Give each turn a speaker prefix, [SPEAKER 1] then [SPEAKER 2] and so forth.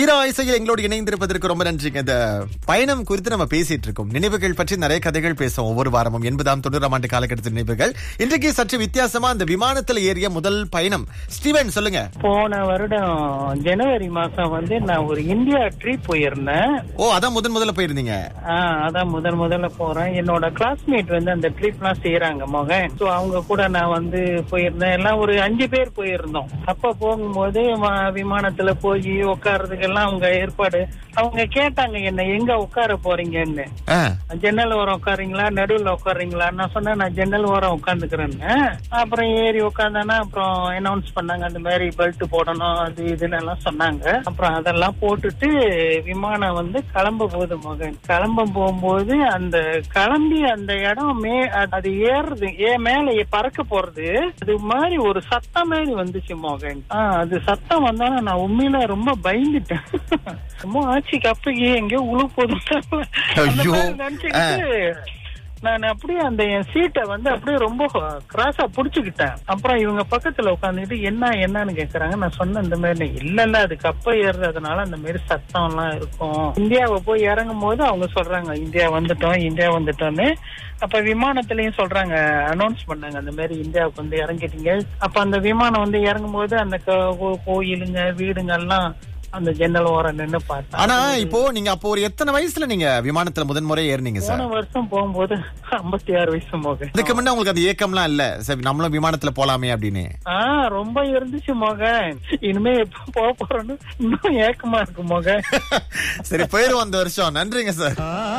[SPEAKER 1] Hero இசையில் எங்களோடு இணைந்திருப்பதற்கு ரொம்ப நன்றிங்க இந்த பயணம் குறித்து நம்ம பேசிட்டு இருக்கோம் நினைவுகள் பற்றி நிறைய கதைகள் பேசும் ஒவ்வொரு வாரமும் எண்பதாம் தொண்ணூறாம் ஆண்டு காலகட்டத்து நினைவுகள் இன்றைக்கு சற்று வித்தியாசமா அந்த விமானத்துல ஏறிய முதல் பயணம் ஸ்டீவன் சொல்லுங்க
[SPEAKER 2] போன வருடம் ஜனவரி மாசம் வந்து நான் ஒரு இந்தியா ட்ரிப் போயிருந்தேன்
[SPEAKER 1] ஓ அதான் முதன் முதல்ல போயிருந்தீங்க
[SPEAKER 2] ஆஹ் அதான் முதல் முதல்ல போறேன் என்னோட கிளாஸ்மேட் வந்து அந்த ட்ரிப்லாம் செய்யறாங்க மகன் சோ அவங்க கூட நான் வந்து போயிருந்தேன் எல்லாம் ஒரு அஞ்சு பேர் போயிருந்தோம் அப்ப போகும்போது வ- விமானத்துல போய் உட்கார்றதுக்கெல்லாம் அவங்க ஏற்பாடு அவங்க கேட்டாங்க என்ன எங்க உட்கார போறீங்கன்னு
[SPEAKER 1] ஆ,
[SPEAKER 2] ஜன்னல் ஓரம் உட்காருங்களா நடுவுல உட்காருங்களா நான் சொன்னேன் நான் ஜன்னல் ஓரம் உட்காந்துக்கிறேன்னு அப்புறம் ஏறி உட்காந்தானா அப்புறம் அனௌன்ஸ் பண்ணாங்க அந்த மாதிரி பெல்ட் போடணும் அது இதுன்னு எல்லாம் சொன்னாங்க அப்புறம் அதெல்லாம் போட்டுட்டு விமானம் வந்து கிளம்ப போகுது மகன் கிளம்ப போகும்போது அந்த கிளம்பி அந்த இடம் மே அது- அது ஏறுது ஏ மேல ஏ- பறக்க போறது அது மாதிரி ஒரு சத்தம் மாதிரி வந்துச்சு மகன் ஆஹ் அது சத்தம் வந்தாலும் நான் உண்மையில ரொம்ப பயந்துட்டேன் ரொம்ப ஆட்சிக்கு அப்பக்கு எங்கேயோ உழு போதும்
[SPEAKER 1] ஐயோ.
[SPEAKER 2] நினைச்சுக்கிட்டு நான் அப்படியே அந்த என் சீட்டை வந்து அப்படியே ரொம்ப கிராஸா புடிச்சுக்கிட்டேன் அப்புறம் இவங்க பக்கத்துல உட்காந்துக்கிட்டு என்ன என்னன்னு கேக்குறாங்க நான் சொன்ன இந்த மாதிரி இல்ல இல்ல அது கப்ப ஏறுறதுனால அந்த மாதிரி சத்தம் எல்லாம் இருக்கும் இந்தியாவை போய் இறங்கும் போது அவங்க சொல்றாங்க இந்தியா வந்துட்டோம் இந்தியா வந்துட்டோம்னு அப்ப விமானத்திலயும் சொல்றாங்க அனௌன்ஸ் பண்ணாங்க அந்த மாதிரி இந்தியாவுக்கு வந்து இறங்கிட்டீங்க அப்ப அந்த விமானம் வந்து இறங்கும் போது அந்த கோ- கோ- கோயிலுங்க வீடுங்க எல்லாம் அந்த ஜன்னல் ஓரம் நின்னு பார்த்தேன்
[SPEAKER 1] ஆனா இப்போ நீங்க அப்போ ஒரு எத்தனை வயசுல நீங்க விமானத்துல முதன் முறை ஏறினீங்க சார்
[SPEAKER 2] போன வருஷம் போகும்போது ஐம்பத்தி ஆறு வயசு மோகன்
[SPEAKER 1] இதுக்கு முன்ன உங்களுக்கு அந்த ஏக்கம்லாம் இல்ல சரி நம்மளும் விமானத்துல போலாமே அப்படின்னு
[SPEAKER 2] ஆஹ் ரொம்ப இருந்துச்சு மோகன் இனிமே எப்ப போக போறோம்னு இன்னும் ஏக்கமா இருக்கு மோகன்
[SPEAKER 1] சரி போயிருவோம் அந்த வருஷம் நன்றிங்க சார்